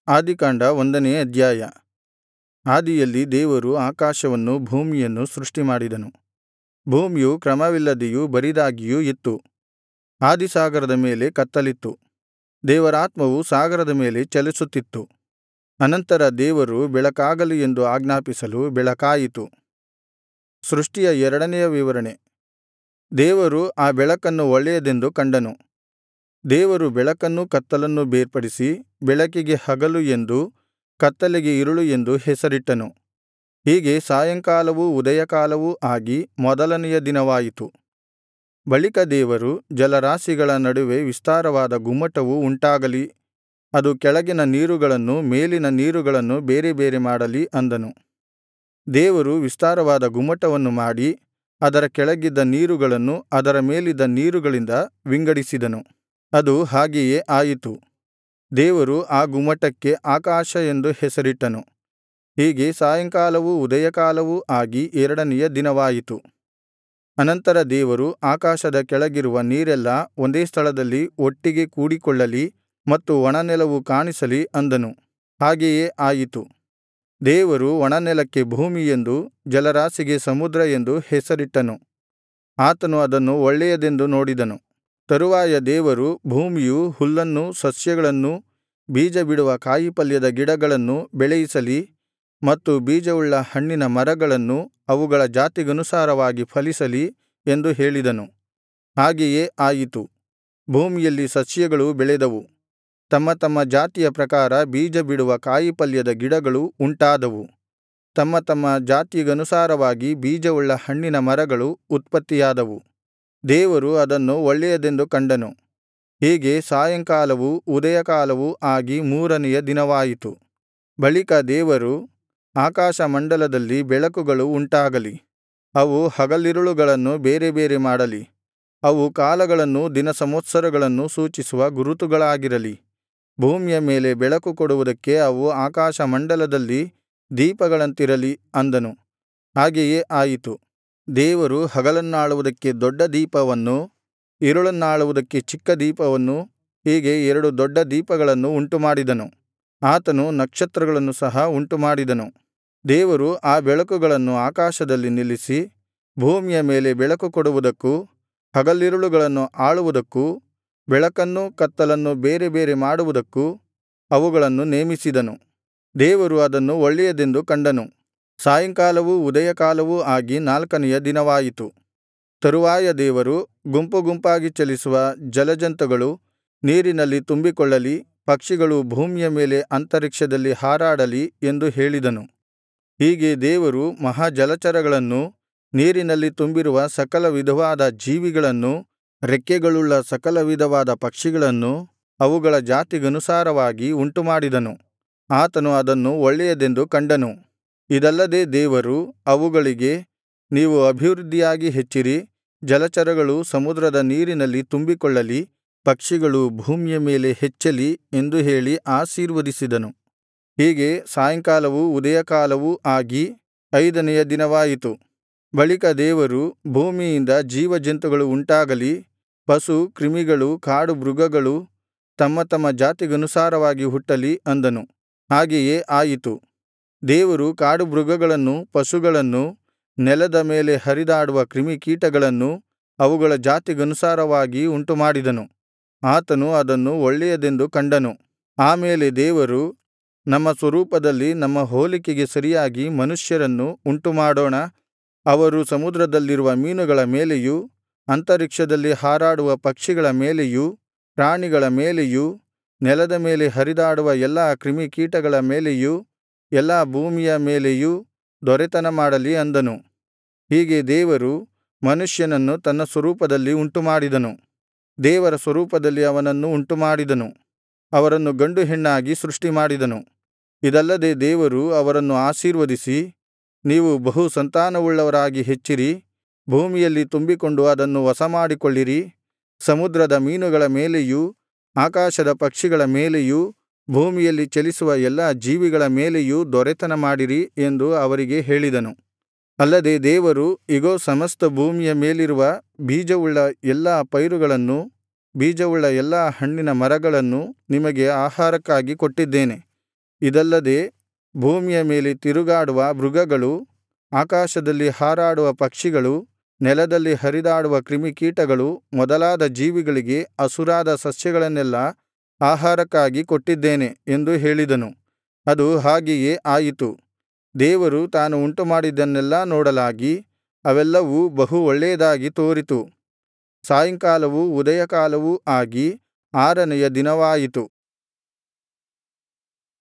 ಆದಿಕಾಂಡ ಒಂದನೇ ಅಧ್ಯಾಯ ಆದಿಯಲ್ಲಿ ದೇವರು ಆಕಾಶವನ್ನೂ ಭೂಮಿಯನ್ನೂ ಸೃಷ್ಟಿಮಾಡಿದನು ಭೂಮಿಯು ಕ್ರಮವಿಲ್ಲದೆಯೂ ಬರಿದಾಗಿಯೂ ಇತ್ತು ಆದಿಸಾಗರದ ಮೇಲೆ ಕತ್ತಲಿತ್ತು ದೇವರಾತ್ಮವು ಸಾಗರದ ಮೇಲೆ ಚಲಿಸುತ್ತಿತ್ತು ಅನಂತರ ದೇವರು ಬೆಳಕಾಗಲಿ ಎಂದು ಆಜ್ಞಾಪಿಸಲು ಬೆಳಕಾಯಿತು ಸೃಷ್ಟಿಯ ಎರಡನೆಯ ವಿವರಣೆ ದೇವರು ಆ ಬೆಳಕನ್ನು ಒಳ್ಳೆಯದೆಂದು ಕಂಡನು ದೇವರು ಬೆಳಕನ್ನೂ ಕತ್ತಲನ್ನೂ ಬೇರ್ಪಡಿಸಿ ಬೆಳಕಿಗೆ ಹಗಲು ಎಂದೂ ಕತ್ತಲೆಗೆ ಇರುಳು ಎಂದು ಹೆಸರಿಟ್ಟನು ಹೀಗೆ ಸಾಯಂಕಾಲವೂ ಉದಯಕಾಲವೂ ಆಗಿ ಮೊದಲನೆಯ ದಿನವಾಯಿತು ಬಳಿಕ ದೇವರು ಜಲರಾಶಿಗಳ ನಡುವೆ ವಿಸ್ತಾರವಾದ ಗುಮ್ಮಟವು ಉಂಟಾಗಲಿ ಅದು ಕೆಳಗಿನ ನೀರುಗಳನ್ನು ಮೇಲಿನ ನೀರುಗಳನ್ನು ಬೇರೆ ಬೇರೆ ಮಾಡಲಿ ಅಂದನು ದೇವರು ವಿಸ್ತಾರವಾದ ಗುಮ್ಮಟವನ್ನು ಮಾಡಿ ಅದರ ಕೆಳಗಿದ್ದ ನೀರುಗಳನ್ನು ಅದರ ಮೇಲಿದ್ದ ನೀರುಗಳಿಂದ ವಿಂಗಡಿಸಿದನು ಅದು ಹಾಗೆಯೇ ಆಯಿತು ದೇವರು ಆ ಗುಮ್ಮಟಕ್ಕೆ ಆಕಾಶ ಎಂದು ಹೆಸರಿಟ್ಟನು ಹೀಗೆ ಸಾಯಂಕಾಲವೂ ಉದಯಕಾಲವೂ ಆಗಿ ಎರಡನೆಯ ದಿನವಾಯಿತು ಅನಂತರ ದೇವರು ಆಕಾಶದ ಕೆಳಗಿರುವ ನೀರೆಲ್ಲಾ ಒಂದೇ ಸ್ಥಳದಲ್ಲಿ ಒಟ್ಟಿಗೆ ಕೂಡಿಕೊಳ್ಳಲಿ ಮತ್ತು ಒಣನೆಲವು ಕಾಣಿಸಲಿ ಅಂದನು ಹಾಗೆಯೇ ಆಯಿತು ದೇವರು ಒಣನೆಲಕ್ಕೆ ಭೂಮಿ ಎಂದೂ ಜಲರಾಶಿಗೆ ಸಮುದ್ರ ಎಂದೂ ಹೆಸರಿಟ್ಟನು ಆತನು ಅದನ್ನು ಒಳ್ಳೆಯದೆಂದು ನೋಡಿದನು ತರುವಾಯ ದೇವರು ಭೂಮಿಯು ಹುಲ್ಲನ್ನೂ ಸಸ್ಯಗಳನ್ನೂ ಬೀಜಬಿಡುವ ಕಾಯಿಪಲ್ಯದ ಗಿಡಗಳನ್ನು ಬೆಳೆಯಿಸಲಿ ಮತ್ತು ಬೀಜವುಳ್ಳ ಹಣ್ಣಿನ ಮರಗಳನ್ನು ಅವುಗಳ ಜಾತಿಗನುಸಾರವಾಗಿ ಫಲಿಸಲಿ ಎಂದು ಹೇಳಿದನು ಹಾಗೆಯೇ ಆಯಿತು ಭೂಮಿಯಲ್ಲಿ ಸಸ್ಯಗಳು ಬೆಳೆದವು ತಮ್ಮ ತಮ್ಮ ಜಾತಿಯ ಪ್ರಕಾರ ಬೀಜಬಿಡುವ ಕಾಯಿಪಲ್ಯದ ಗಿಡಗಳು ಉಂಟಾದವು ತಮ್ಮ ತಮ್ಮ ಜಾತಿಗನುಸಾರವಾಗಿ ಬೀಜವುಳ್ಳ ಹಣ್ಣಿನ ಮರಗಳು ಉತ್ಪತ್ತಿಯಾದವು ದೇವರು ಅದನ್ನು ಒಳ್ಳೆಯದೆಂದು ಕಂಡನು ಹೀಗೆ ಸಾಯಂಕಾಲವೂ ಉದಯಕಾಲವೂ ಆಗಿ ಮೂರನೆಯ ದಿನವಾಯಿತು ಬಳಿಕ ದೇವರು ಆಕಾಶಮಂಡಲದಲ್ಲಿ ಬೆಳಕುಗಳು ಉಂಟಾಗಲಿ ಅವು ಹಗಲಿರುಳುಗಳನ್ನು ಬೇರೆ ಬೇರೆ ಮಾಡಲಿ ಅವು ಕಾಲಗಳನ್ನೂ ದಿನಸಂವತ್ಸರಗಳನ್ನೂ ಸೂಚಿಸುವ ಗುರುತುಗಳಾಗಿರಲಿ ಭೂಮಿಯ ಮೇಲೆ ಬೆಳಕು ಕೊಡುವುದಕ್ಕೆ ಅವು ಆಕಾಶಮಂಡಲದಲ್ಲಿ ದೀಪಗಳಂತಿರಲಿ ಅಂದನು ಹಾಗೆಯೇ ಆಯಿತು ದೇವರು ಹಗಲನ್ನಾಳುವುದಕ್ಕೆ ದೊಡ್ಡ ದೀಪವನ್ನೂ ಇರುಳನ್ನಾಳುವುದಕ್ಕೆ ಚಿಕ್ಕ ದೀಪವನ್ನೂ ಹೀಗೆ ಎರಡು ದೊಡ್ಡ ದೀಪಗಳನ್ನು ಉಂಟುಮಾಡಿದನು ಆತನು ನಕ್ಷತ್ರಗಳನ್ನು ಸಹ ಉಂಟುಮಾಡಿದನು ದೇವರು ಆ ಬೆಳಕುಗಳನ್ನು ಆಕಾಶದಲ್ಲಿ ನಿಲ್ಲಿಸಿ ಭೂಮಿಯ ಮೇಲೆ ಬೆಳಕು ಕೊಡುವುದಕ್ಕೂ ಹಗಲಿರುಳುಗಳನ್ನು ಆಳುವುದಕ್ಕೂ ಬೆಳಕನ್ನೂ ಕತ್ತಲನ್ನು ಬೇರೆ ಬೇರೆ ಮಾಡುವುದಕ್ಕೂ ಅವುಗಳನ್ನು ನೇಮಿಸಿದನು ದೇವರು ಅದನ್ನು ಒಳ್ಳೆಯದೆಂದು ಕಂಡನು ಸಾಯಂಕಾಲವೂ ಉದಯಕಾಲವೂ ಆಗಿ ನಾಲ್ಕನೆಯ ದಿನವಾಯಿತು ತರುವಾಯ ದೇವರು ಗುಂಪು ಗುಂಪಾಗಿ ಚಲಿಸುವ ಜಲಜಂತುಗಳು ನೀರಿನಲ್ಲಿ ತುಂಬಿಕೊಳ್ಳಲಿ ಪಕ್ಷಿಗಳು ಭೂಮಿಯ ಮೇಲೆ ಅಂತರಿಕ್ಷದಲ್ಲಿ ಹಾರಾಡಲಿ ಎಂದು ಹೇಳಿದನು ಹೀಗೆ ದೇವರು ಮಹಾಜಲಚರಗಳನ್ನೂ ನೀರಿನಲ್ಲಿ ತುಂಬಿರುವ ಸಕಲ ವಿಧವಾದ ಜೀವಿಗಳನ್ನೂ ರೆಕ್ಕೆಗಳುಳ್ಳ ಸಕಲ ವಿಧವಾದ ಪಕ್ಷಿಗಳನ್ನೂ ಅವುಗಳ ಜಾತಿಗನುಸಾರವಾಗಿ ಉಂಟುಮಾಡಿದನು ಆತನು ಅದನ್ನು ಒಳ್ಳೆಯದೆಂದು ಕಂಡನು ಇದಲ್ಲದೆ ದೇವರು ಅವುಗಳಿಗೆ ನೀವು ಅಭಿವೃದ್ಧಿಯಾಗಿ ಹೆಚ್ಚಿರಿ ಜಲಚರಗಳು ಸಮುದ್ರದ ನೀರಿನಲ್ಲಿ ತುಂಬಿಕೊಳ್ಳಲಿ ಪಕ್ಷಿಗಳು ಭೂಮಿಯ ಮೇಲೆ ಹೆಚ್ಚಲಿ ಎಂದು ಹೇಳಿ ಆಶೀರ್ವದಿಸಿದನು ಹೀಗೆ ಸಾಯಂಕಾಲವೂ ಉದಯಕಾಲವೂ ಆಗಿ ಐದನೆಯ ದಿನವಾಯಿತು ಬಳಿಕ ದೇವರು ಭೂಮಿಯಿಂದ ಜೀವಜಂತುಗಳು ಉಂಟಾಗಲಿ ಪಶು ಕ್ರಿಮಿಗಳು ಕಾಡು ಮೃಗಗಳು ತಮ್ಮ ತಮ್ಮ ಜಾತಿಗನುಸಾರವಾಗಿ ಹುಟ್ಟಲಿ ಅಂದನು ಹಾಗೆಯೇ ಆಯಿತು ದೇವರು ಕಾಡು ಮೃಗಗಳನ್ನೂ ಪಶುಗಳನ್ನೂ ನೆಲದ ಮೇಲೆ ಹರಿದಾಡುವ ಕ್ರಿಮಿಕೀಟಗಳನ್ನೂ ಅವುಗಳ ಜಾತಿಗನುಸಾರವಾಗಿ ಉಂಟುಮಾಡಿದನು ಆತನು ಅದನ್ನು ಒಳ್ಳೆಯದೆಂದು ಕಂಡನು ಆಮೇಲೆ ದೇವರು ನಮ್ಮ ಸ್ವರೂಪದಲ್ಲಿ ನಮ್ಮ ಹೋಲಿಕೆಗೆ ಸರಿಯಾಗಿ ಮನುಷ್ಯರನ್ನು ಉಂಟುಮಾಡೋಣ ಅವರು ಸಮುದ್ರದಲ್ಲಿರುವ ಮೀನುಗಳ ಮೇಲೆಯೂ ಅಂತರಿಕ್ಷದಲ್ಲಿ ಹಾರಾಡುವ ಪಕ್ಷಿಗಳ ಮೇಲೆಯೂ ಪ್ರಾಣಿಗಳ ಮೇಲೆಯೂ ನೆಲದ ಮೇಲೆ ಹರಿದಾಡುವ ಎಲ್ಲಾ ಕ್ರಿಮಿಕೀಟಗಳ ಮೇಲೆಯೂ ಎಲ್ಲಾ ಭೂಮಿಯ ಮೇಲೆಯೂ ದೊರೆತನ ಮಾಡಲಿ ಅಂದನು ಹೀಗೆ ದೇವರು ಮನುಷ್ಯನನ್ನು ತನ್ನ ಸ್ವರೂಪದಲ್ಲಿ ಉಂಟುಮಾಡಿದನು ದೇವರ ಸ್ವರೂಪದಲ್ಲಿ ಅವನನ್ನು ಉಂಟುಮಾಡಿದನು ಅವರನ್ನು ಗಂಡು ಹೆಣ್ಣಾಗಿ ಸೃಷ್ಟಿಮಾಡಿದನು ಇದಲ್ಲದೆ ದೇವರು ಅವರನ್ನು ಆಶೀರ್ವದಿಸಿ ನೀವು ಬಹು ಸಂತಾನವುಳ್ಳವರಾಗಿ ಹೆಚ್ಚಿರಿ ಭೂಮಿಯಲ್ಲಿ ತುಂಬಿಕೊಂಡು ಅದನ್ನು ವಶಮಾಡಿಕೊಳ್ಳಿರಿ ಸಮುದ್ರದ ಮೀನುಗಳ ಮೇಲೆಯೂ ಆಕಾಶದ ಪಕ್ಷಿಗಳ ಮೇಲೆಯೂ ಭೂಮಿಯಲ್ಲಿ ಚಲಿಸುವ ಎಲ್ಲಾ ಜೀವಿಗಳ ಮೇಲೆಯೂ ದೊರೆತನ ಮಾಡಿರಿ ಎಂದು ಅವರಿಗೆ ಹೇಳಿದನು ಅಲ್ಲದೆ ದೇವರು ಇಗೋ ಸಮಸ್ತ ಭೂಮಿಯ ಮೇಲಿರುವ ಬೀಜವುಳ್ಳ ಎಲ್ಲಾ ಪೈರುಗಳನ್ನೂ ಬೀಜವುಳ್ಳ ಎಲ್ಲಾ ಹಣ್ಣಿನ ಮರಗಳನ್ನೂ ನಿಮಗೆ ಆಹಾರಕ್ಕಾಗಿ ಕೊಟ್ಟಿದ್ದೇನೆ ಇದಲ್ಲದೆ ಭೂಮಿಯ ಮೇಲೆ ತಿರುಗಾಡುವ ಮೃಗಗಳು ಆಕಾಶದಲ್ಲಿ ಹಾರಾಡುವ ಪಕ್ಷಿಗಳು ನೆಲದಲ್ಲಿ ಹರಿದಾಡುವ ಕ್ರಿಮಿಕೀಟಗಳು ಮೊದಲಾದ ಜೀವಿಗಳಿಗೆ ಹಸುರಾದ ಸಸ್ಯಗಳನ್ನೆಲ್ಲಾ ಆಹಾರಕ್ಕಾಗಿ ಕೊಟ್ಟಿದ್ದೇನೆ ಎಂದು ಹೇಳಿದನು ಅದು ಹಾಗೆಯೇ ಆಯಿತು ದೇವರು ತಾನು ಉಂಟುಮಾಡಿದ್ದನ್ನೆಲ್ಲಾ ನೋಡಲಾಗಿ ಅವೆಲ್ಲವೂ ಬಹು ಒಳ್ಳೇದಾಗಿ ತೋರಿತು ಸಾಯಂಕಾಲವೂ ಉದಯಕಾಲವೂ ಆಗಿ ಆರನೆಯ ದಿನವಾಯಿತು